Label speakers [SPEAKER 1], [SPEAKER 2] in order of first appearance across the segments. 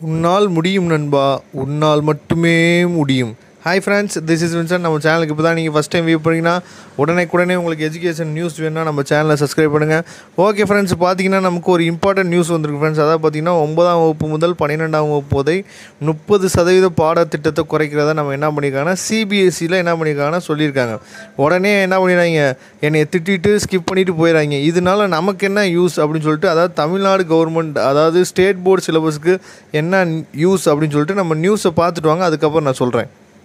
[SPEAKER 1] உன்னால் முடியும் நண்பா உன்னால் மட்டுமே முடியும் hi friends this is Vinson நம்ம சேனலுக்கு இப்போ தான் நீங்கள் ஃபஸ்ட் டைம் வியூ பண்ணீங்கன்னா உடனே உடனே உங்களுக்கு எஜுகேஷன் நியூஸ் வேணும்னா நம்ம சேனலை சப்ஸ்கிரைப் பண்ணுங்கள் ஓகே ஃப்ரெண்ட்ஸ் பார்த்தீங்கன்னா நமக்கு ஒரு இம்பார்ட்டன்ட் நியூஸ் வந்திருக்கு ஃப்ரெண்ட்ஸ் அதாவது பார்த்தீங்கன்னா ஒன்பதாம் வகுப்பு முதல் பன்னிரெண்டாம் வகுப்பு வரை முப்பது சதவீத பாடத்திட்டத்தை குறைக்கிறத நம்ம என்ன பண்ணியிருக்காங்கன்னா சிபிஎஸ்சியில் என்ன பண்ணியிருக்காங்கன்னா சொல்லியிருக்காங்க உடனே என்ன பண்ணிடுறாங்க என்னை திட்டிட்டு ஸ்கிப் பண்ணிட்டு போயிடறாங்க இதனால நமக்கு என்ன யூஸ் அப்படின்னு சொல்லிட்டு அதாவது தமிழ்நாடு கவர்மெண்ட் அதாவது ஸ்டேட் போர்டு சிலபஸ்க்கு என்ன யூஸ் அப்படின்னு சொல்லிட்டு நம்ம நியூஸை பார்த்துட்டு வாங்க அதுக்கப்புறம் நான் சொல்கிறேன்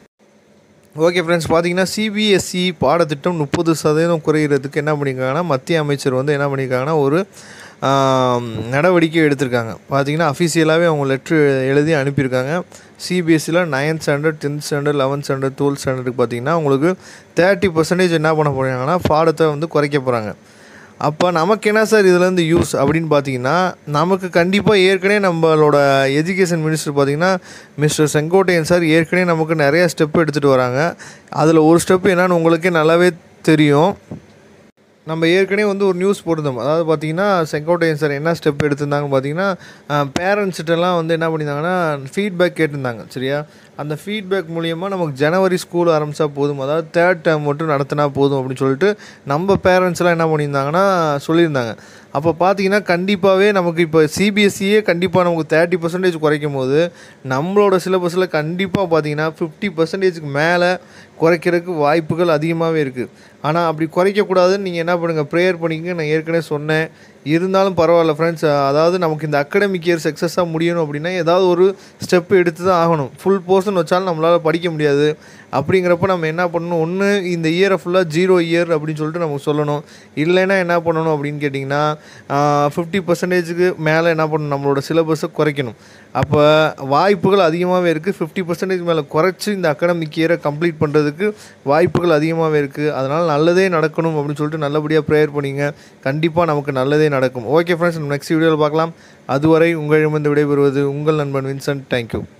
[SPEAKER 1] ஓகே ஃப்ரெண்ட்ஸ் பார்த்தீங்கன்னா சிபிஎஸ்சி பாடத்திட்டம் முப்பது சதவீதம் குறைகிறதுக்கு என்ன பண்ணியிருக்காங்கன்னா மத்திய அமைச்சர் வந்து என்ன பண்ணியிருக்காங்கன்னா ஒரு ஆம், நடவடிக்கை எடுத்திருக்காங்க பார்த்தீங்கன்னா அஃபிஷியலாகவே அவங்க லெட்ரு எழுதி அனுப்பியிருக்காங்க சிபிஎஸ்சியில் ninth standard tenth standard eleventh standard twelfth ஸ்டாண்டர்டுக்கு பார்த்தீங்கன்னா உங்களுக்கு தேர்ட்டி பர்சன்டேஜ் என்ன பண்ண போகிறாங்கன்னா பாடத்தை வந்து குறைக்க போகிறாங்க அப்போ நமக்கு என்ன சார் இதுலேருந்து யூஸ் அப்படின்னு பார்த்தீங்கன்னா நமக்கு கண்டிப்பாக ஏற்கனவே நம்மளோட எஜுகேஷன் மினிஸ்டர் பார்த்தீங்கன்னா மிஸ்டர் செங்கோட்டையன் சார் ஏற்கனவே நமக்கு நிறைய ஸ்டெப் எடுத்துகிட்டு வராங்க அதில் ஒரு ஸ்டெப் என்னன்னு உங்களுக்கே நல்லாவே தெரியும் நம்ம ஏற்கனவே வந்து ஒரு நியூஸ் போட்டிருந்தோம் அதாவது பார்த்தீங்கன்னா செங்கோட்டையன் சார் என்ன ஸ்டெப் எடுத்திருந்தாங்கன்னு பார்த்தீங்கன்னா பேரண்ட்ஸ்கிட்டலாம் வந்து என்ன பண்ணியிருந்தாங்கன்னா ஃபீட்பேக் கேட்டிருந்தாங்க சரியா அந்த ஃபீட்பேக் மூலியமாக நமக்கு ஜனவரி ஸ்கூல் ஆரம்பித்தா போதும் அதாவது தேர்ட் டேர்ம் மட்டும் நடத்தினா போதும் அப்படின்னு சொல்லிட்டு நம்ம பேரண்ட்ஸ்லாம் என்ன பண்ணியிருந்தாங்கன்னா சொல்லியிருந்தாங்க அப்போ பார்த்தீங்கன்னா கண்டிப்பாகவே நமக்கு இப்போ சிபிஎஸ்சியே கண்டிப்பாக நமக்கு தேர்ட்டி பர்சன்டேஜ் குறைக்கும் போது நம்மளோட சிலபஸில் கண்டிப்பாக பார்த்தீங்கன்னா ஃபிஃப்டி பர்சன்டேஜுக்கு மேலே குறைக்கிறதுக்கு வாய்ப்புகள் அதிகமாகவே இருக்குது ஆனால் அப்படி குறைக்கக்கூடாதுன்னு நீங்கள் என்ன பண்ணுங்கள் ப்ரேயர் பண்ணிக்கங்க நான் ஏற்கனவே சொன்னேன் இருந்தாலும் பரவாயில்ல ஃப்ரெண்ட்ஸ் அதாவது நமக்கு இந்த அகடமிக் இயர் சக்ஸஸாக முடியணும் அப்படின்னா ஏதாவது ஒரு ஸ்டெப் எடுத்து தான் ஆகணும் ஃபுல் போர்ஷன் வச்சாலும் நம்மளால் படிக்க முடியாது அப்படிங்கிறப்ப நம்ம என்ன பண்ணணும் ஒன்று இந்த இயரை ஃபுல்லாக ஜீரோ இயர் அப்படின்னு சொல்லிட்டு நமக்கு சொல்லணும் இல்லைன்னா என்ன பண்ணணும் அப்படின்னு கேட்டிங்கன்னா ஃபிஃப்டி பர்சன்டேஜுக்கு மேலே என்ன பண்ணணும் நம்மளோட சிலபஸை குறைக்கணும் அப்போ வாய்ப்புகள் அதிகமாகவே இருக்குது ஃபிஃப்டி பர்சன்டேஜ் மேலே குறைச்சி இந்த அகடமிக் இயரை கம்ப்ளீட் பண்ணுறதுக்கு வாய்ப்புகள் அதிகமாகவே இருக்குது அதனால் நல்லதே நடக்கணும் அப்படின்னு சொல்லிட்டு நல்லபடியாக ப்ரேயர் பண்ணிங்க கண்டிப்பாக நமக்கு நல்லதே நடக்கும் ஓகே ஃப்ரெண்ட்ஸ் நெக்ஸ்ட் வீடியோவில் பார்க்கலாம் அதுவரை உங்களிடமிருந்து விடைபெறுவது உங்கள் நண்பன் வின்சென்ட் தேங்க்யூ